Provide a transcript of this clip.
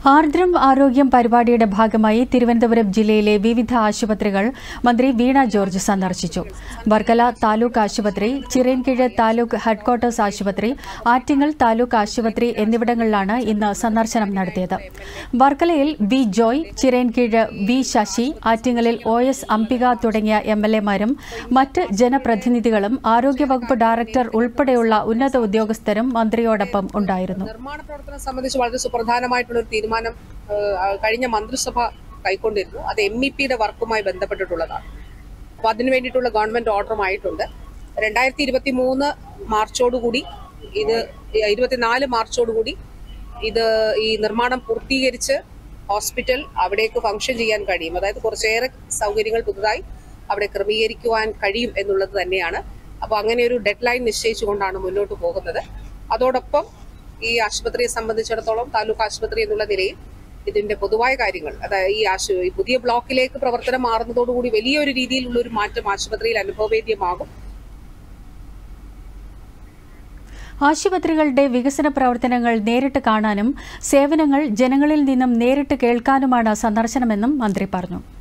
ആർദ്രം ആരോഗ്യം പരിപാടിയുടെ ഭാഗമായി തിരുവനന്തപുരം ജില്ലയിലെ വിവിധ ആശുപത്രികൾ മന്ത്രി വീണ ജോർജ് സന്ദർശിച്ചു വർക്കല താലൂക്ക് ആശുപത്രി ചിറയൻകീഴ് താലൂക്ക് ഹെഡ്ക്വാർട്ടേഴ്സ് ആശുപത്രി ആറ്റിങ്ങൽ താലൂക്ക് ആശുപത്രി എന്നിവിടങ്ങളിലാണ് ഇന്ന് സന്ദർശനം നടത്തിയത് വർക്കലയിൽ വി ജോയ് ചിറയൻകീഴ് വി ശശി ആറ്റിങ്ങലിൽ ഒ എസ് അംബിക തുടങ്ങിയ എം എൽ എമാരും മറ്റ് ജനപ്രതിനിധികളും ആരോഗ്യവകുപ്പ് ഡയറക്ടർ ഉൾപ്പെടെയുള്ള ഉന്നത ഉദ്യോഗസ്ഥരും മന്ത്രിയോടൊപ്പം ഉണ്ടായിരുന്നു നിർമ്മാണ പ്രവർത്തനം സംബന്ധിച്ച് വളരെ സുപ്രധാനമായിട്ടുള്ള ഒരു തീരുമാനം ആ, കഴിഞ്ഞ മന്ത്രിസഭ കൈക്കൊണ്ടിരുന്നു അത് എം ഇ പിയുടെ വർക്കുമായി ബന്ധപ്പെട്ടിട്ടുള്ളതാണ് അപ്പൊ അതിനു വേണ്ടിയിട്ടുള്ള ഗവൺമെന്റ് ഓർഡറുമായിട്ടുണ്ട് രണ്ടായിരത്തി ഇരുപത്തി മൂന്ന് മാർച്ചോടുകൂടി ഇത് ഇരുപത്തിനാല് മാർച്ചോടുകൂടി ഇത് ഈ നിർമ്മാണം പൂർത്തീകരിച്ച് ഹോസ്പിറ്റൽ അവിടേക്ക് ഫംഗ്ഷൻ ചെയ്യാൻ കഴിയും അതായത് കുറച്ചേറെ സൗകര്യങ്ങൾ പുതുതായി അവിടെ ക്രമീകരിക്കുവാൻ കഴിയും എന്നുള്ളത് തന്നെയാണ് അപ്പോൾ അങ്ങനെ ഒരു ഡെഡ് ലൈൻ നിശ്ചയിച്ചുകൊണ്ടാണ് മുന്നോട്ട് പോകുന്നത് അതോടൊപ്പം ഈ ആശുപത്രിയെ സംബന്ധിച്ചിടത്തോളം താലൂക്ക് ആശുപത്രി എന്നുള്ള നിലയിൽ ഇതിന്റെ പൊതുവായ കാര്യങ്ങൾ അതായത് ഈ ആശു ഈ പുതിയ ബ്ലോക്കിലേക്ക് പ്രവർത്തനം മാറുന്നതോടുകൂടി വലിയൊരു രീതിയിലുള്ള ഒരു മാറ്റം ആശുപത്രിയിൽ അനുഭവവേദ്യമാകും ആശുപത്രികളുടെ വികസന പ്രവർത്തനങ്ങൾ നേരിട്ട് കാണാനും സേവനങ്ങൾ ജനങ്ങളിൽ നിന്നും നേരിട്ട് കേൾക്കാനുമാണ് സന്ദർശനമെന്നും മന്ത്രി പറഞ്ഞു